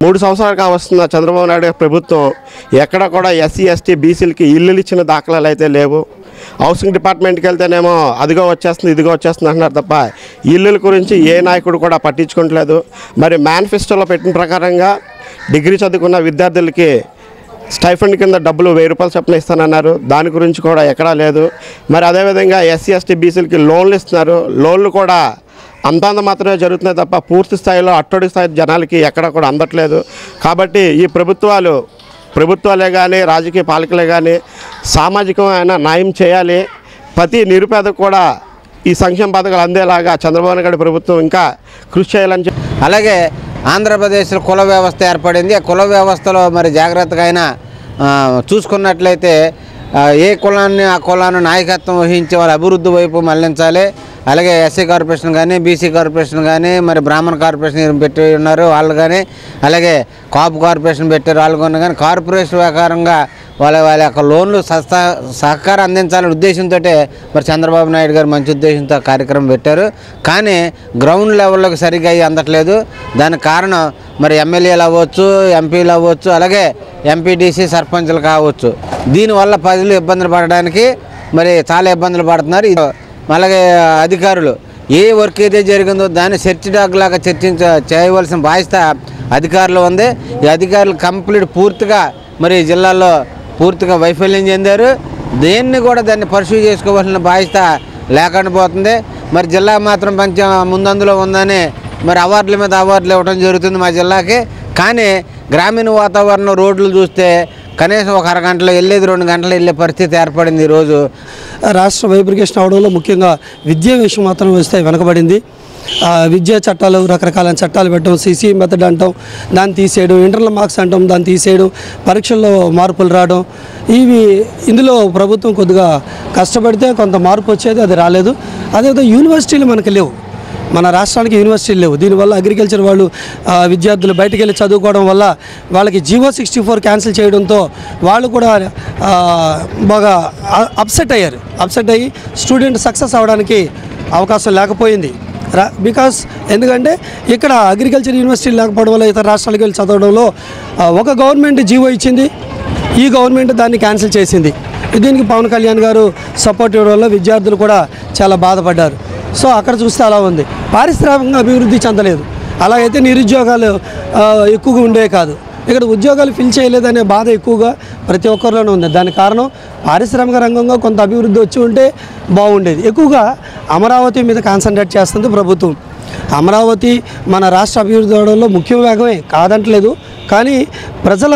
మూడు సంవత్సరాలుగా వస్తున్న చంద్రబాబు నాయుడు గారి ప్రభుత్వం ఎక్కడ కూడా ఎస్సీ ఎస్టీ బీసీలకి ఇల్లులు ఇచ్చిన దాఖలాలు అయితే లేవు హౌసింగ్ డిపార్ట్మెంట్కి వెళ్తేనేమో అదిగో వచ్చేస్తుంది ఇదిగో వచ్చేస్తుంది అంటున్నారు తప్ప ఇల్లుల గురించి ఏ నాయకుడు కూడా పట్టించుకోవట్లేదు మరి మేనిఫెస్టోలో పెట్టిన ప్రకారంగా డిగ్రీ చదువుకున్న విద్యార్థులకి స్టైఫండ్ కింద డబ్బులు వెయ్యి రూపాయలు చొప్పున ఇస్తానన్నారు దాని గురించి కూడా ఎక్కడా లేదు మరి అదేవిధంగా ఎస్సీ ఎస్టీ బీసీలకి లోన్లు ఇస్తున్నారు లోన్లు కూడా అంతంత మాత్రమే జరుగుతున్నాయి తప్ప పూర్తి స్థాయిలో అట్టడి స్థాయి జనాలకి ఎక్కడ కూడా అందట్లేదు కాబట్టి ఈ ప్రభుత్వాలు ప్రభుత్వాలే కానీ రాజకీయ పాలకులే కానీ సామాజికమైన న్యాయం చేయాలి ప్రతి నిరుపేదకు కూడా ఈ సంక్షేమ పథకాలు అందేలాగా చంద్రబాబు నాయుడు ప్రభుత్వం ఇంకా కృషి చేయాలని చెప్పి అలాగే ఆంధ్రప్రదేశ్లో కుల వ్యవస్థ ఏర్పడింది ఆ కుల వ్యవస్థలో మరి జాగ్రత్తగా అయినా ఆ, చూసుకున్నట్లయితే ఆ, ఏ కులాన్ని ఆ కులాన్ని నాయకత్వం వహించి వాళ్ళ అభివృద్ధి వైపు మళ్లించాలి అలాగే ఎస్సీ కార్పొరేషన్ కానీ బీసీ కార్పొరేషన్ కానీ మరి బ్రాహ్మణ కార్పొరేషన్ పెట్టి ఉన్నారు వాళ్ళు కానీ అలాగే కాపు కార్పొరేషన్ పెట్టారు వాళ్ళు కొన్ని కానీ కార్పొరేషన్ ప్రకారంగా వాళ్ళ వాళ్ళ యొక్క లోన్లు సస్తా సహకారం అందించాలనే ఉద్దేశంతో మరి చంద్రబాబు నాయుడు గారు మంచి ఉద్దేశంతో ఆ కార్యక్రమం పెట్టారు కానీ గ్రౌండ్ లెవెల్లోకి సరిగ్గా అయ్యి అందట్లేదు దానికి కారణం మరి ఎమ్మెల్యేలు అవ్వచ్చు ఎంపీలు అవ్వచ్చు అలాగే ఎంపీటీసీ సర్పంచ్లు కావచ్చు దీనివల్ల ప్రజలు ఇబ్బందులు పడడానికి మరి చాలా ఇబ్బందులు పడుతున్నారు ఇది- అలాగే అధికారులు ఏ వర్క్ అయితే జరిగిందో దాన్ని సెర్చ్ డాగ్ లాగా చర్చించ చేయవలసిన బాధ్యత అధికారులు ఉంది ఈ అధికారులు కంప్లీట్ పూర్తిగా మరి జిల్లాలో పూర్తిగా వైఫల్యం చెందారు దేన్ని కూడా దాన్ని పర్సూ చేసుకోవాల్సిన బాధ్యత లేకుండా పోతుంది మరి జిల్లా మాత్రం పంచ ముందందులో ఉందని మరి అవార్డుల మీద అవార్డులు ఇవ్వడం జరుగుతుంది మా జిల్లాకి కానీ గ్రామీణ వాతావరణం రోడ్లు చూస్తే కనీసం ఒక అరగంటలో వెళ్ళేది రెండు గంటలు వెళ్ళే పరిస్థితి ఏర్పడింది ఈరోజు రాష్ట్ర వైబ్రికేషన్ అవడంలో ముఖ్యంగా విద్యా విషయం మాత్రం వస్తే వెనకబడింది ఆ, విద్యా చట్టాలు రకరకాల చట్టాలు పెట్టడం సిసి మెథడ్ అంటాం దాన్ని తీసేయడం ఇంటర్నల్ మార్క్స్ అంటాం దాన్ని తీసేయడం పరీక్షల్లో మార్పులు రావడం ఇవి ఇందులో ప్రభుత్వం కొద్దిగా కష్టపడితే కొంత మార్పు వచ్చేది అది రాలేదు అదేవిధంగా యూనివర్సిటీలు మనకి లేవు మన రాష్ట్రానికి యూనివర్సిటీలు లేవు దీనివల్ల అగ్రికల్చర్ వాళ్ళు ఆ, విద్యార్థులు బయటికి వెళ్ళి చదువుకోవడం వల్ల వాళ్ళకి జీవో సిక్స్టీ ఫోర్ క్యాన్సిల్ చేయడంతో వాళ్ళు కూడా ఆ, బాగా అప్సెట్ అయ్యారు అప్సెట్ అయ్యి స్టూడెంట్ సక్సెస్ అవ్వడానికి అవకాశం లేకపోయింది రా బికాస్ ఎందుకంటే ఇక్కడ అగ్రికల్చర్ యూనివర్సిటీ లేకపోవడం వల్ల ఇతర రాష్ట్రాలకు వెళ్ళి చదవడంలో ఆ, ఒక గవర్నమెంట్ జీవో ఇచ్చింది ఈ గవర్నమెంట్ దాన్ని క్యాన్సిల్ చేసింది దీనికి పవన్ కళ్యాణ్ గారు సపోర్ట్ ఇవ్వడం వల్ల విద్యార్థులు కూడా చాలా బాధపడ్డారు సో అక్కడ చూస్తే అలా ఉంది పారిశ్రామికంగా అభివృద్ధి చెందలేదు అలాగైతే నిరుద్యోగాలు ఆ, ఎక్కువగా ఉండేవి కాదు ఇక్కడ ఉద్యోగాలు ఫిల్ చేయలేదనే బాధ ఎక్కువగా ప్రతి ఒక్కరిలోనూ ఉంది దానికి కారణం పారిశ్రామిక రంగంగా కొంత అభివృద్ధి వచ్చి ఉంటే బాగుండేది ఎక్కువగా అమరావతి మీద కాన్సన్ట్రేట్ చేస్తుంది ప్రభుత్వం అమరావతి మన రాష్ట్ర అభివృద్ధి అవడంలో ముఖ్య భాగమే కాదంటలేదు కానీ ప్రజల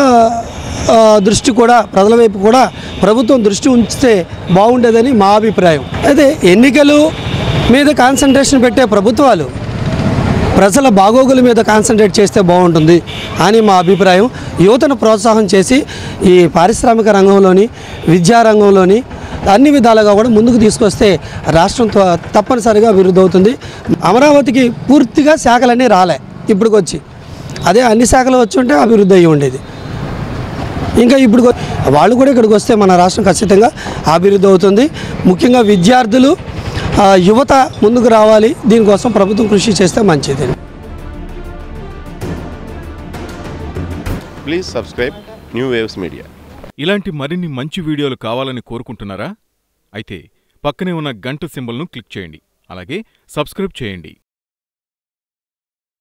ఆ, దృష్టి కూడా ప్రజల వైపు కూడా ప్రభుత్వం దృష్టి ఉంచితే బాగుండేదని మా అభిప్రాయం అయితే ఎన్నికలు మీద కాన్సన్ట్రేషన్ పెట్టే ప్రభుత్వాలు ప్రజల బాగోగుల మీద కాన్సన్ట్రేట్ చేస్తే బాగుంటుంది అని మా అభిప్రాయం యువతను ప్రోత్సాహం చేసి ఈ పారిశ్రామిక రంగంలోని విద్యా రంగంలోని అన్ని విధాలుగా కూడా ముందుకు తీసుకొస్తే రాష్ట్రం త్వ- తప్పనిసరిగా అభివృద్ధి అవుతుంది అమరావతికి పూర్తిగా శాఖలన్నీ రాలే ఇప్పటికొచ్చి అదే అన్ని శాఖలు వచ్చి ఉంటే అభివృద్ధి అయ్యి ఉండేది ఇంకా ఇప్పుడు కొ- వాళ్ళు కూడా ఇక్కడికి వస్తే మన రాష్ట్రం ఖచ్చితంగా అభివృద్ధి అవుతుంది ముఖ్యంగా విద్యార్థులు ఆ, యువత ముందుకు రావాలి దీనికోసం ప్రభుత్వం కృషి చేస్తే మంచిది Please subscribe New Waves Media. ఇలాంటి మరిన్ని మంచి వీడియోలు కావాలని కోరుకుంటున్నారా అయితే పక్కనే ఉన్న గంట సింబల్ను క్లిక్ చేయండి అలాగే సబ్స్క్రైబ్ చేయండి